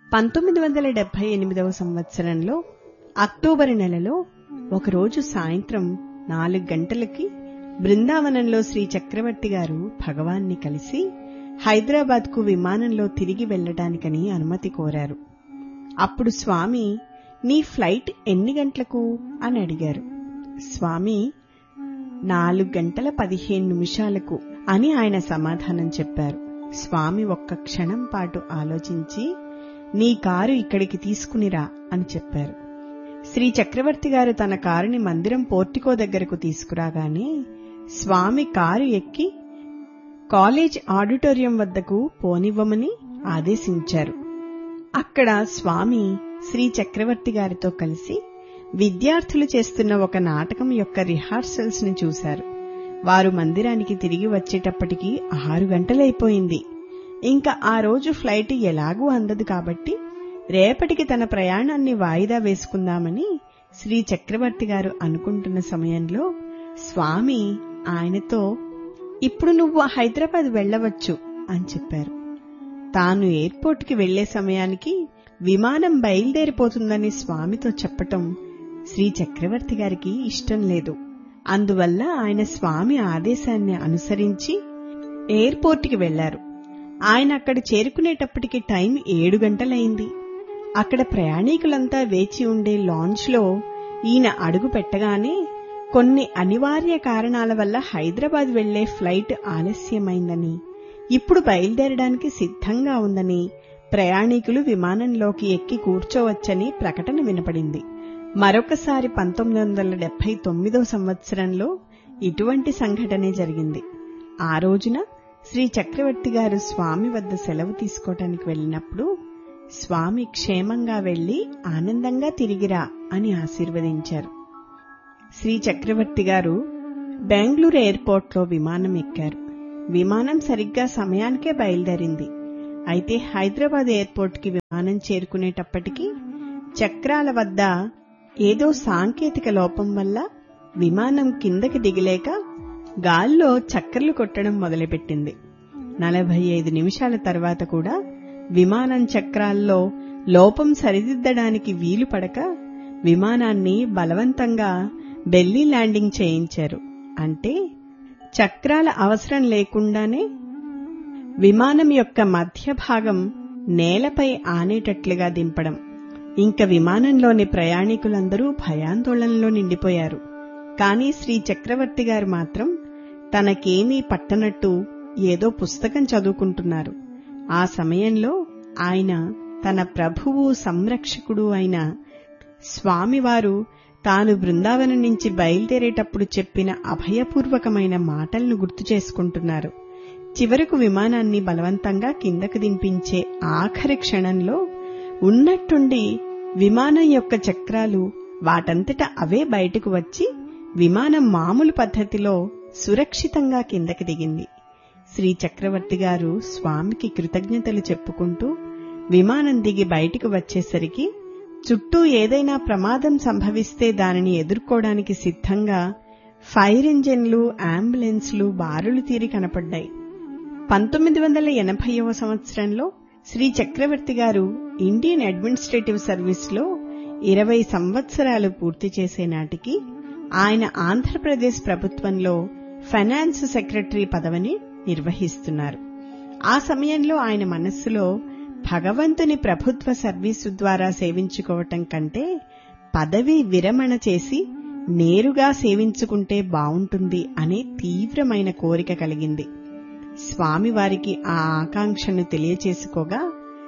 పంతొమ్మిది వందల డెబ్బై ఎనిమిదవ సంవత్సరంలో అక్టోబరు నెలలో ఒకరోజు సాయంత్రం నాలుగు గంటలకి బృందావనంలో శ్రీ చక్రవర్తి గారు భగవాన్ని కలిసి హైదరాబాద్కు విమానంలో తిరిగి వెళ్లడానికని అనుమతి కోరారు అప్పుడు స్వామి నీ ఫ్లైట్ ఎన్ని గంటలకు అని అడిగారు స్వామి నాలుగు గంటల పదిహేను నిమిషాలకు అని ఆయన సమాధానం చెప్పారు స్వామి ఒక్క క్షణం పాటు ఆలోచించి నీ కారు ఇక్కడికి తీసుకునిరా అని చెప్పారు శ్రీ చక్రవర్తి గారు తన కారుని మందిరం పోర్టికో దగ్గరకు తీసుకురాగానే స్వామి కారు ఎక్కి కాలేజ్ ఆడిటోరియం వద్దకు పోనివ్వమని ఆదేశించారు అక్కడ స్వామి శ్రీ చక్రవర్తి గారితో కలిసి విద్యార్థులు చేస్తున్న ఒక నాటకం యొక్క రిహార్సల్స్ ని చూశారు వారు మందిరానికి తిరిగి వచ్చేటప్పటికి ఆరు గంటలైపోయింది ఇంకా ఆ రోజు ఫ్లైట్ ఎలాగూ అందదు కాబట్టి రేపటికి తన ప్రయాణాన్ని వాయిదా వేసుకుందామని శ్రీ చక్రవర్తి గారు అనుకుంటున్న సమయంలో స్వామి ఆయనతో ఇప్పుడు నువ్వు హైదరాబాద్ వెళ్లవచ్చు అని చెప్పారు తాను ఎయిర్పోర్ట్కి వెళ్లే సమయానికి విమానం బయలుదేరిపోతుందని స్వామితో చెప్పటం శ్రీ చక్రవర్తి గారికి ఇష్టం లేదు అందువల్ల ఆయన స్వామి ఆదేశాన్ని అనుసరించి ఎయిర్పోర్ట్కి వెళ్లారు ఆయన అక్కడ చేరుకునేటప్పటికి టైం ఏడు గంటలైంది అక్కడ ప్రయాణికులంతా వేచి ఉండే లాంచ్లో ఈయన అడుగు పెట్టగానే కొన్ని అనివార్య కారణాల వల్ల హైదరాబాద్ వెళ్లే ఫ్లైట్ ఆలస్యమైందని ఇప్పుడు బయలుదేరడానికి సిద్ధంగా ఉందని ప్రయాణికులు విమానంలోకి ఎక్కి కూర్చోవచ్చని ప్రకటన వినపడింది మరొకసారి పంతొమ్మిది వందల డెబ్బై తొమ్మిదో సంవత్సరంలో ఇటువంటి సంఘటనే జరిగింది ఆ రోజున శ్రీ చక్రవర్తి గారు స్వామి వద్ద సెలవు తీసుకోవటానికి వెళ్ళినప్పుడు స్వామి క్షేమంగా వెళ్లి ఆనందంగా తిరిగిరా అని ఆశీర్వదించారు శ్రీ చక్రవర్తి గారు బెంగళూరు ఎయిర్పోర్ట్లో విమానం ఎక్కారు విమానం సరిగ్గా సమయానికే బయలుదేరింది అయితే హైదరాబాద్ ఎయిర్పోర్ట్కి విమానం చేరుకునేటప్పటికీ చక్రాల వద్ద ఏదో సాంకేతిక లోపం వల్ల విమానం కిందకి దిగలేక గాల్లో చక్కర్లు కొట్టడం మొదలుపెట్టింది నలభై ఐదు నిమిషాల తర్వాత కూడా విమానం చక్రాల్లో లోపం సరిదిద్దడానికి వీలు పడక విమానాన్ని బలవంతంగా బెల్లీ ల్యాండింగ్ చేయించారు అంటే చక్రాల అవసరం లేకుండానే విమానం యొక్క మధ్య భాగం నేలపై ఆనేటట్లుగా దింపడం ఇంక విమానంలోని ప్రయాణికులందరూ భయాందోళనలో నిండిపోయారు కానీ శ్రీ చక్రవర్తి గారు మాత్రం తనకేమీ పట్టనట్టు ఏదో పుస్తకం చదువుకుంటున్నారు ఆ సమయంలో ఆయన తన ప్రభువు సంరక్షకుడు అయిన స్వామివారు తాను బృందావనం నుంచి బయలుదేరేటప్పుడు చెప్పిన అభయపూర్వకమైన మాటలను గుర్తు చేసుకుంటున్నారు చివరకు విమానాన్ని బలవంతంగా కిందకు దింపించే ఆఖరి క్షణంలో ఉన్నట్టుండి విమానం యొక్క చక్రాలు వాటంతట అవే బయటకు వచ్చి విమానం మామూలు పద్ధతిలో సురక్షితంగా కిందకి దిగింది శ్రీ చక్రవర్తి గారు స్వామికి కృతజ్ఞతలు చెప్పుకుంటూ విమానం దిగి బయటకు వచ్చేసరికి చుట్టూ ఏదైనా ప్రమాదం సంభవిస్తే దానిని ఎదుర్కోవడానికి సిద్ధంగా ఫైర్ ఇంజిన్లు అంబులెన్స్లు బారులు తీరి కనపడ్డాయి పంతొమ్మిది వందల ఎనభైవ సంవత్సరంలో శ్రీ చక్రవర్తి గారు ఇండియన్ అడ్మినిస్ట్రేటివ్ సర్వీస్లో ఇరవై సంవత్సరాలు పూర్తి చేసే నాటికి ఆయన ఆంధ్రప్రదేశ్ ప్రభుత్వంలో ఫైనాన్స్ సెక్రటరీ పదవిని నిర్వహిస్తున్నారు ఆ సమయంలో ఆయన మనస్సులో భగవంతుని ప్రభుత్వ సర్వీసు ద్వారా సేవించుకోవటం కంటే పదవి విరమణ చేసి నేరుగా సేవించుకుంటే బావుంటుంది అనే తీవ్రమైన కోరిక కలిగింది స్వామివారికి ఆ ఆకాంక్షను తెలియచేసుకోగా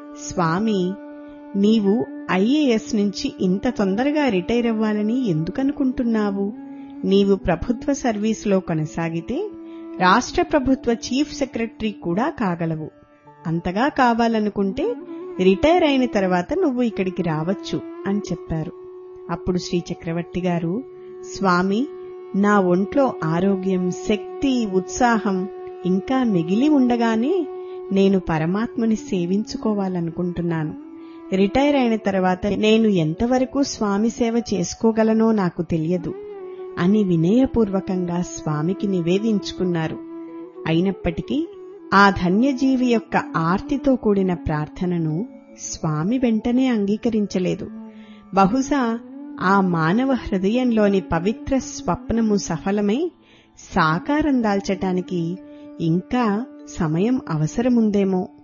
స్వామి నీవు ఐఏఎస్ నుంచి ఇంత తొందరగా రిటైర్ అవ్వాలని ఎందుకనుకుంటున్నావు నీవు ప్రభుత్వ సర్వీసులో కొనసాగితే రాష్ట్ర ప్రభుత్వ చీఫ్ సెక్రటరీ కూడా కాగలవు అంతగా కావాలనుకుంటే రిటైర్ అయిన తర్వాత నువ్వు ఇక్కడికి రావచ్చు అని చెప్పారు అప్పుడు శ్రీ చక్రవర్తి గారు స్వామి నా ఒంట్లో ఆరోగ్యం శక్తి ఉత్సాహం ఇంకా మిగిలి ఉండగానే నేను పరమాత్మని సేవించుకోవాలనుకుంటున్నాను రిటైర్ అయిన తర్వాత నేను ఎంతవరకు స్వామి సేవ చేసుకోగలనో నాకు తెలియదు అని వినయపూర్వకంగా స్వామికి నివేదించుకున్నారు అయినప్పటికీ ఆ ధన్యజీవి యొక్క ఆర్తితో కూడిన ప్రార్థనను స్వామి వెంటనే అంగీకరించలేదు బహుశా ఆ మానవ హృదయంలోని పవిత్ర స్వప్నము సఫలమై సాకారం దాల్చటానికి ఇంకా సమయం అవసరముందేమో